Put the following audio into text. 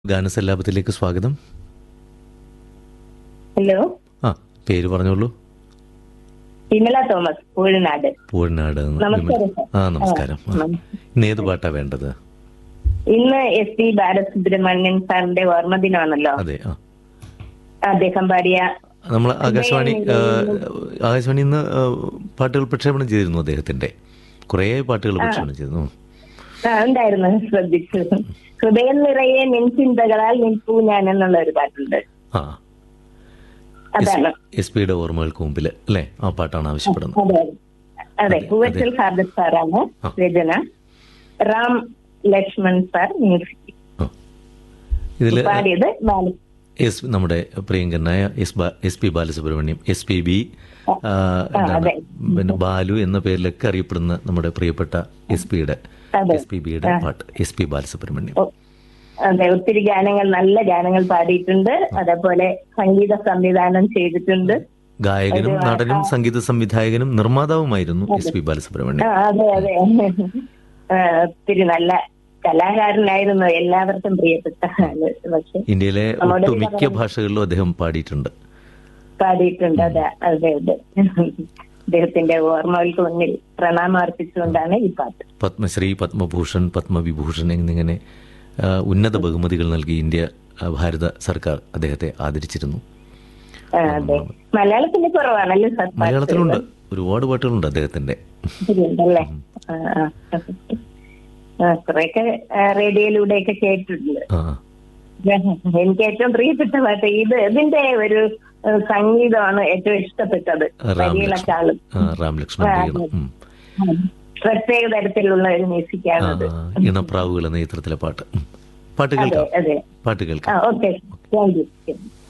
ഗാനസല്ലാപത്തിലേക്ക് സ്വാഗതം ഹലോ ആ പേര് പറഞ്ഞോളൂ വിമല തോമസ് പൂഴനാട് പൂഴ്നാട് നമസ്കാരം സർ. ആ നമസ്കാരം ആ. ആ. ഇന്ന് ഏത് പാട്ടാ വേണ്ടത് ഇന്ന് എസ് പി ബാലസുബ്രഹ്മണ്യൻ സാറിന്റെ ഓർമ്മ ദിനമാണല്ലോ അതെ ആ അദ്ദേഹം പാടിയ നമ്മൾ ആകാശവാണി ആ, ആകാശവാണി ഇന്ന് ആ, പാട്ടുകൾ പ്രക്ഷേപണം ചെയ്തിരുന്നു അദ്ദേഹത്തിന്റെ കുറേ പാട്ടുകൾ പ്രക്ഷേപണം ചെയ്തിരുന്നു ആ, ഉണ്ടായിരുന്നു ശ്രദ്ധിച്ചു ഹൃദയം നിറയെ നിൻ ചിന്തകളാൽ നിൽപ്പൂ ഞാൻ എന്നുള്ള ഒരു പാട്ടുണ്ട് ആ അതാണ് എസ് പിയുടെ ഓർമ്മകൾക്ക് മുമ്പിൽ അല്ലേ ആ പാട്ടാണ് ആവശ്യപ്പെടുന്നത് അതെ അതെ പൂവച്ചൽ ഹാർദർ സാറാണ് ആ. രചന റാം ലക്ഷ്മൺ സാർ മ്യൂസിക് ആ. ഇതില് പാടിയത് ബാല എസ് നമ്മുടെ പ്രിയങ്കരനായ എസ് ബാ- S P Balasubrahmanyam S P B ആ, എന്താണ് അതെ. പിന്നെ ബാലു എന്ന പേരിലൊക്കെ അറിയപ്പെടുന്ന നമ്മുടെ പ്രിയപ്പെട്ട എസ് പിയുടെ അതെ. എസ് പി ബിയുടെ പാട്ട് എസ് പി ബാലസുബ്രഹ്മണ്യം ഓ, അതെ ഒത്തിരി ഗാനങ്ങൾ നല്ല ഗാനങ്ങൾ പാടിയിട്ടുണ്ട് അതേപോലെ സംഗീത സംവിധാനം ചെയ്തിട്ടുണ്ട് ഗായകനും നടനും സംഗീത സംവിധായകനും നിർമ്മാതാവുമായിരുന്നു എസ് പി ആ, ബാലസുബ്രഹ്മണ്യം അതെ അതെ ആ, ഒത്തിരി നല്ല കലാകാരനായിരുന്നു എല്ലാവർക്കും പ്രിയപ്പെട്ട ആള് പക്ഷെ ഇന്ത്യയിലെ നമ്മുടെ ഒട്ടുമിക്ക ഭാഷകളിലും അദ്ദേഹം പാടിയിട്ടുണ്ട് പാടിയിട്ടുണ്ട് അതെ അതെ അതെ അദ്ദേഹത്തിന്റെ ഓർമ്മകൾക്ക് മുന്നിൽ പ്രണാമം അർപ്പിച്ചുകൊണ്ടാണ് ഈ പാട്ട് പത്മശ്രീ പത്മഭൂഷൺ പത്മവിഭൂഷൺ എന്നിങ്ങനെ ആ, ഉന്നത ബഹുമതികൾ നൽകി ഇന്ത്യ ആ, ഭാരത സർക്കാർ അദ്ദേഹത്തെ ആദരിച്ചിരുന്നു ആ, അതെ മലയാളത്തിന് കുറവാണല്ലോ സാർ പാട്ട്? മലയാളത്തിലുണ്ട് ഒരുപാട് പാട്ടുകളുണ്ട് അദ്ദേഹത്തിന്റെ ഉണ്ടല്ലേ ആ, ആ. ആ, കുറെയൊക്കെ റേഡിയോയിലൂടെയൊക്കെ കേട്ടിട്ടുണ്ട് ആ എനിക്ക് ഏറ്റവും പ്രിയപ്പെട്ട പാട്ട് ഇത് ഇതിന്റെ ഒരു ഏഹ്, സംഗീതമാണ് ഏറ്റവും ഇഷ്ടപ്പെട്ടത് റാം വരികളെക്കാളും ലക്ഷ്മൺ ആ, റാം ലക്ഷ്മൺ ആ, ഈണം. ഉം. ഉം. പ്രത്യേക തരത്തിലുള്ള ഒരു ആ, മ്യൂസിക്കാണത് ഇണപ്രാവുകൾ എന്ന ചിത്രത്തിലെ പാട്ട് ഉം. പാട്ട് അതെ കേൾക്കാം അതെ പാട്ട് ആ കേൾക്കാം ഓക്കെ താങ്ക് യു